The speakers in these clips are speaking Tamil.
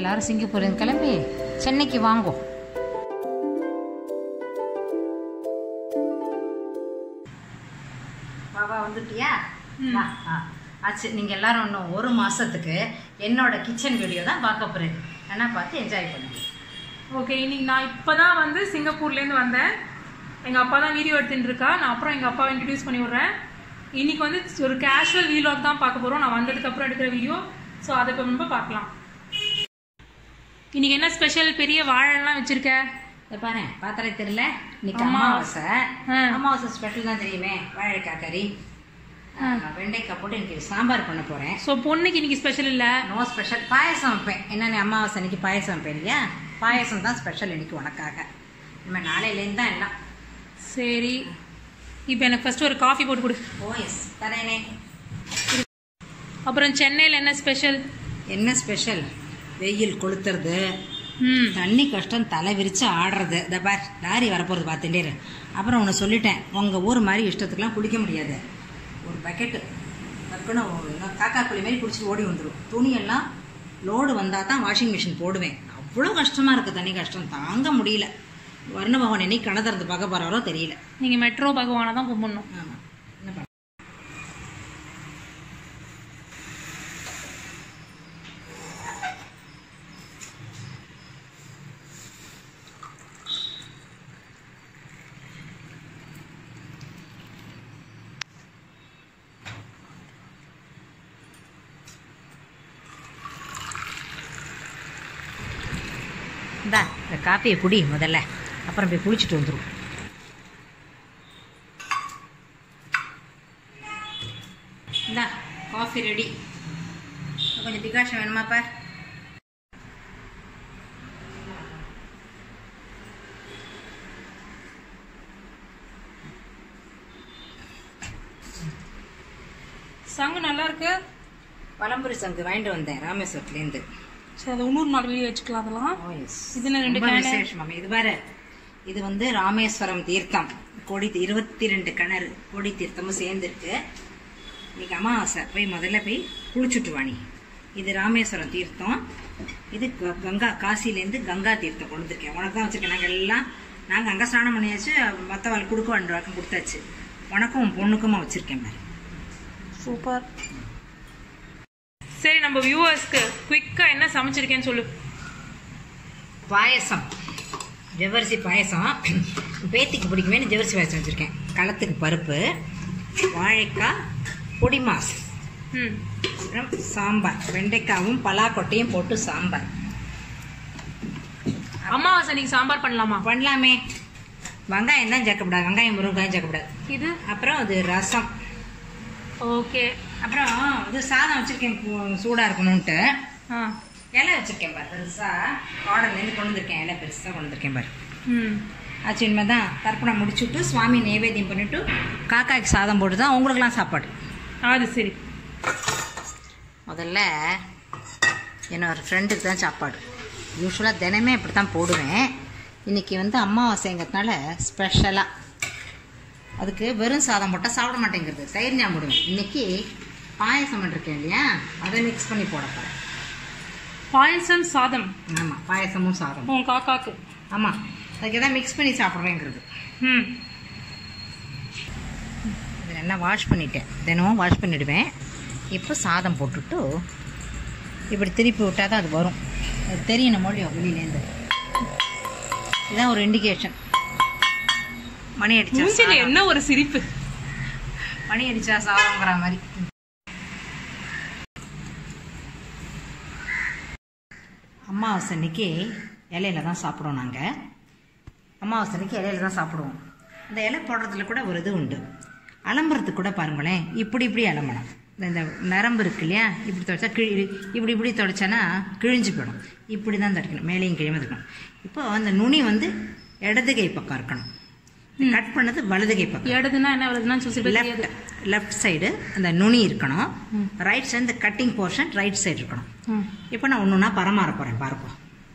எல்லாரும் சிங்கப்பூர் கிளம்பி சென்னைக்கு வாங்கோ பாபா வந்துட்டியா வா ஆ ஆச்சு நீங்கள் எல்லாரும் இன்னும் ஒரு மாதத்துக்கு என்னோட கிச்சன் வீடியோ தான் பார்க்க போகிறேன் என்ன பார்த்து என்ஜாய் பண்ணுங்க ஓகே இன்னைக்கு நான் இப்பதான் வந்து சிங்கப்பூர்லேருந்து வந்தேன் எங்கள் அப்பா தான் வீடியோ எடுத்துட்டு இருக்கா நான் அப்புறம் எங்கள் அப்பாவை இன்ட்ரடியூஸ் பண்ணி விட்றேன் இன்னைக்கு வந்து ஒரு கேஷுவல் வீலாக் தான் பார்க்க போகிறோம் நான் வந்ததுக்கு அப்புறம் எடுக்கிற வீடியோ ஸோ அதை இப்போ நம்ம பார்க்கலாம் இன்னைக்கு என்ன ஸ்பெஷல் பெரிய வாழைலாம் வச்சிருக்க இதை பாரு பாத்திரம் தெரியல இன்னைக்கு அமாவாசை. அமாவாசை ஆ. அமாவாசை ஸ்பெஷல் தான் தெரியுமே வாழைக்காய் கறி நான் வெண்டைக்காய் போட்டு எனக்கு சாம்பார் பண்ண போகிறேன் ஸோ பொண்ணுக்கு இன்னைக்கு ஸ்பெஷல் இல்லை நோ ஸ்பெஷல் பாயசம் வைப்பேன் என்னென்ன அமாவாசை அன்னைக்கு பாயசம் வைப்பேன் இல்லையா பாயசம் தான் ஸ்பெஷல் இன்னைக்கு உனக்காக இனிமேல் நாளையிலேருந்து தான் எல்லாம் சரி இப்போ எனக்கு ஃபர்ஸ்ட் ஒரு காஃபி போட்டு கொடு ஓ எஸ் தரேனே அப்புறம் சென்னையில் என்ன ஸ்பெஷல் என்ன ஸ்பெஷல் வெயில் கொளுத்துறது ம் தண்ணி கஷ்டம் தலை விரிச்சு ஆடுறது இந்த பார் லாரி வரப்போகிறது பார்த்துட்டே இரு. அப்புறம் ஒன்று சொல்லிட்டேன் உங்கள் ஊர் மாதிரி இஷ்டத்துக்குலாம் குளிக்க முடியாது ஒரு பக்கெட்டு டக்குன்னு ஒரு காக்கா குழி மாதிரி குடிச்சிட்டு ஓடி வந்துடும் துணியெல்லாம் லோடு வந்தால் தான் வாஷிங் மிஷின் போடுவேன் அவ்வளோ கஷ்டமாக இருக்குது தண்ணி கஷ்டம் தாங்க முடியல வர்ண பகவான் என்னைக்கு கண திறந்து பார்க்க போகிறாரோ தெரியல நீங்கள் மெட்ரோ பகவானை தான் கும்பிடணும் ஆமாம் என்ன பண்ண இந்தா இந்த காப்பியை குடி முதல்ல அப்புறம் போய் குளிச்சுட்டு வந்துடும் இந்தா காஃபி ரெடி கொஞ்சம் டிகாஷன் வேணுமா பார் சங்கு நல்லா இருக்கு பழம்புரி சங்கு வாங்கிட்டு வந்தேன் ராமேஸ்வரத்துலேருந்து சரி அது இன்னொரு நாள் வீடியோ வச்சுக்கலாம் அதெல்லாம் ஓ எஸ் இது என்ன ரெண்டு ரொம்ப கேனு? விசேஷம் மாமி இது பாரு இது வந்து ராமேஸ்வரம் தீர்த்தம் கொடி இருபத்தி ரெண்டு கிணறு கொடி தீர்த்தமும் சேர்ந்துருக்கு இன்னைக்கு அமாவாசை போய் முதல்ல போய் குளிச்சுட்டு வாணி இது ராமேஸ்வரம் தீர்த்தம் இது க- கங்கா காசிலேருந்து கங்கா தீர்த்தம் கொண்டு வந்திருக்கேன் உனக்கு தான் வச்சிருக்கேன் நாங்கள் எல்லாம் நாங்கள் அங்கே ஸ்நானம் பண்ணியாச்சு மற்றவள் கொடுக்க வேண்டாக்கும் கொடுத்தாச்சு உனக்கும் உன் பொண்ணுக்குமா வச்சிருக்கேன் பாரு சூப்பர் சரி நம்ம வியூவர்ஸ்க்கு குயிக்கா என்ன சமைச்சிருக்கேன்னு சொல்லு பாயசம் ஜவ்வரிசி பாயசம் பேத்திக்கு பிடிக்குமேனு ஜவ்வரிசி பாயசம் வச்சுருக்கேன் களத்துக்கு பருப்பு வாழைக்காய் பொடி மாஸ் ம் அப்புறம் சாம்பார் வெண்டைக்காவும் பலாக்கொட்டையும் போட்டு சாம்பார் அமாவாசை நீங்க சாம்பார் பண்ணலாமா பண்ணலாமே வெங்காயம் தான் சேர்க்கக்கூடாது வெங்காயம் முருங்காயம் சேர்க்கக்கூடாது இது அப்புறம் அது ரசம் ஓகே அப்புறம் இது சாதம் வச்சுருக்கேன் சூடாக இருக்கணும்ன்ட்டு ஆ இலை வச்சுருக்கேன் பாரு பெருசாக ஆர்டர்லேருந்து கொண்டு வந்திருக்கேன் இலை பெருசாக கொண்டு வந்திருக்கேன் பாரு ம் ஆச்சு இனிமேல் தான் தர்ப்பணம் முடிச்சுட்டு சுவாமி நைவேத்தியம் பண்ணிவிட்டு காக்காய்க்கு சாதம் போட்டு தான் உங்களுக்குலாம் சாப்பாடு அது சரி முதல்ல என்னோட ஃப்ரெண்டுக்கு தான் சாப்பாடு யூஸ்வலாக தினமே இப்படி தான் போடுவேன் இன்றைக்கி வந்து அமாவாசைங்கிறதுனால ஸ்பெஷலாக அதுக்கு வெறும் சாதம் போட்டால் சாப்பிட மாட்டேங்கிறது தயிர் ஞாபகம் போடுவேன் இன்றைக்கி பாயசம் பண்ணிருக்கேன் இல்லையா அதை மிக்ஸ் பண்ணி போட போகிறேன் பாயசம் சாதம் ஆமாம் பாயசமும் சாதம் உன் காக்காக்கு ஆமாம் அதுக்கு தான் மிக்ஸ் பண்ணி சாப்பிட்றேங்கிறது ம் இதை நல்லா வாஷ் பண்ணிட்டேன் தினமும் வாஷ் பண்ணிவிடுவேன் இப்போ சாதம் போட்டுட்டு இப்படி திருப்பி விட்டால் தான் அது வரும் அது தெரியணும் மொழியோ வெளியிலேருந்து இதுதான் ஒரு இண்டிகேஷன் மணி அடிச்சா மூஞ்சில சாதம். என்ன ஒரு சிரிப்பு மணி அடிச்சா சாதங்கிற மாதிரி அமாவாசை அன்னைக்கு இலையில தான் சாப்பிடுவோம் நாங்கள் அமாவாசை அன்னைக்கு இலையில தான் சாப்பிடுவோம் இந்த இலை போடுறதுல கூட ஒரு இது உண்டு அலம்புறதுக்கு கூட பாருங்களேன் இப்படி இப்படி அலம்பணும் இந்த இந்த நரம்பு இருக்கு இல்லையா இப்படி தொடச்சா கிழி இப்படி இப்படி தொடச்சேன்னா கிழிஞ்சு போயிடும் இப்படி தான் தடுக்கணும் மேலேயும் கிழிமை இருக்கணும் இப்போ அந்த நுனி வந்து இடது கை பக்கம் இருக்கணும் கட் பண்ணது வலது கை பக்கம் எடுதுன்னா என்ன வருதுன்னா சொல்லி தெரியாது லெஃப்ட் லெஃப்ட் சைடு அந்த நுனி இருக்கணும் ரைட் சைடு இந்த கட்டிங் போர்ஷன் ரைட் சைடு இருக்கணும் ம் இப்போ நான் ஒன்று ஒன்றா பரமாற போகிறேன் பார்ப்போம்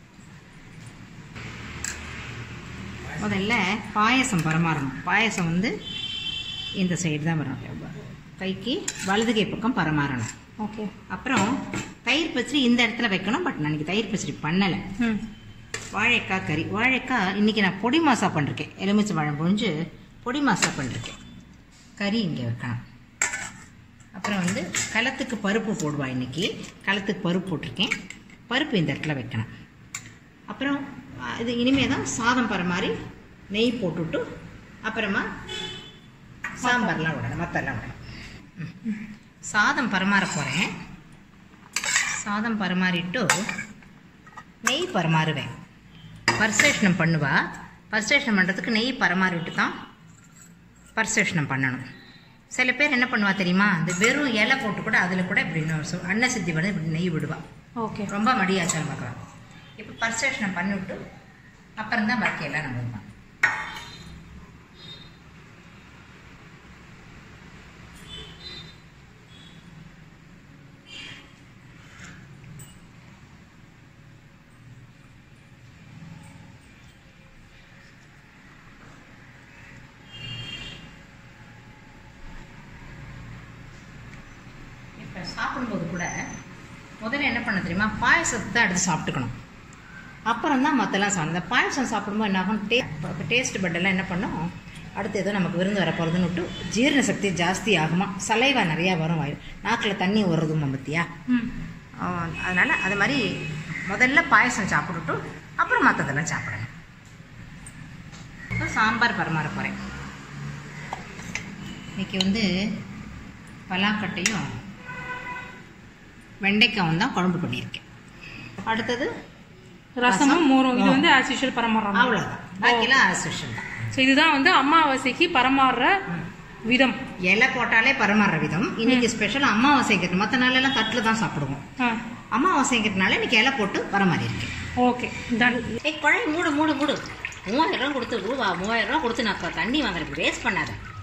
முதல்ல பாயசம் பரமாறணும் பாயசம் வந்து இந்த சைடு தான் வரணும் கைக்கு வலது கை பக்கம் பரமாறணும் ஓகே அப்புறம் தயிர் பச்சடி இந்த இடத்துல வைக்கணும் பட் நான் இன்னைக்கு தயிர் பச்சடி பண்ணலை ம் வாழைக்காய் கறி வாழைக்காய் இன்னைக்கு நான் பொடி மாசா பண்ணிருக்கேன் எலுமிச்சை பழம் பொழிஞ்சு பொடி மாசா பண்ணிருக்கேன் கறி இங்கே வைக்கணும் அப்புறம் வந்து களத்துக்கு பருப்பு போடுவா இன்னைக்கு களத்துக்கு பருப்பு போட்டிருக்கேன் பருப்பு இந்த இடத்துல வைக்கணும் அப்புறம் அஹ், இது இனிமே தான் சாதம் பர மாதிரி நெய் போட்டுவிட்டு அப்புறமா சாம்பார்லாம் விடணும் மத்தெல்லாம் விடணும் ம். சாதம் பரிமாற போகிறேன் சாதம் பரிமாறிட்டு நெய் பரிமாறுவேன் பரிசேஷனம் பண்ணுவா பரிசேஷனம் பண்ணுறதுக்கு நெய் பரிமாறிட்டு தான் பரிசேஷனம் பண்ணணும் சில பேர் என்ன பண்ணுவா தெரியுமா இந்த வெறும் இலை போட்டு கூட அதில் கூட இப்படி இன்னொரு சொ- அன்ன சித்தி வந்து இப்படி நெய் விடுவா ஓகே ரொம்ப மடியாச்சாரம் பார்க்கலாம் இப்போ பரிசேஷனம் பண்ணிவிட்டு அப்புறம் தான் பாக்கி எல்லாம் நம்ம வைப்போம். இப்போ சாப்பிடும்போது கூட முதல்ல என்ன பண்ண தெரியுமா பாயசத்தை தான் எடுத்து சாப்பிட்டுக்கணும் அப்புறம் தான் மற்றெல்லாம் சாப்பிடும் இந்த பாயசம் சாப்பிடும்போது என்ன ஆகும் டே டேஸ்ட் பட்டெல்லாம் என்ன பண்ணும் அடுத்து ஏதோ நமக்கு விருந்து வர போகிறதுன்னு விட்டு ஜீரண சக்தி ஜாஸ்தி ஆகுமா சலைவா நிறையா வரும் வாயு நாக்கில் தண்ணி வருதுமா பத்தியா ம் அதனால் அது மாதிரி முதல்ல பாயசம் சாப்பிட்டுட்டு அப்புறம் மற்றதெல்லாம் சாப்பிடணும் இப்போ சாம்பார் பரிமாற போகிறேன் இன்னைக்கு வந்து பலாக்கட்டையும் வெண்டைக்காவும் தான் குழம்பு பண்ணியிருக்கேன் அடுத்தது ரசமும் மோரும் இது வந்து ஆஸ் யூஷுவல் பரமாறுறாங்க அவ்வளோதான் பாக்கிலாம் அசோஷன் தான் ஸோ இதுதான் வந்து அமாவாசைக்கு பரமாறுற விதம் இலை போட்டாலே பரிமாற விதம் இன்னைக்கு ஸ்பெஷல் அமாவாசைக்கு மற்ற நாளெல்லாம் தட்டில் தான் சாப்பிடுவோம் ஆ அமாவாசைங்கிறதுனால இன்னைக்கு இலை போட்டு பரிமாறி இருக்கேன் ஓகே டன் ஏய் குழம்பு மூடு மூடு மூடு மூவாயிரம் ரூபா கொடுத்து ரூபா மூவாயிரம் ரூபா கொடுத்து நான் இப்ப தண்ணி வாங்குறதுக்கு வேஸ்ட் பண்ணாத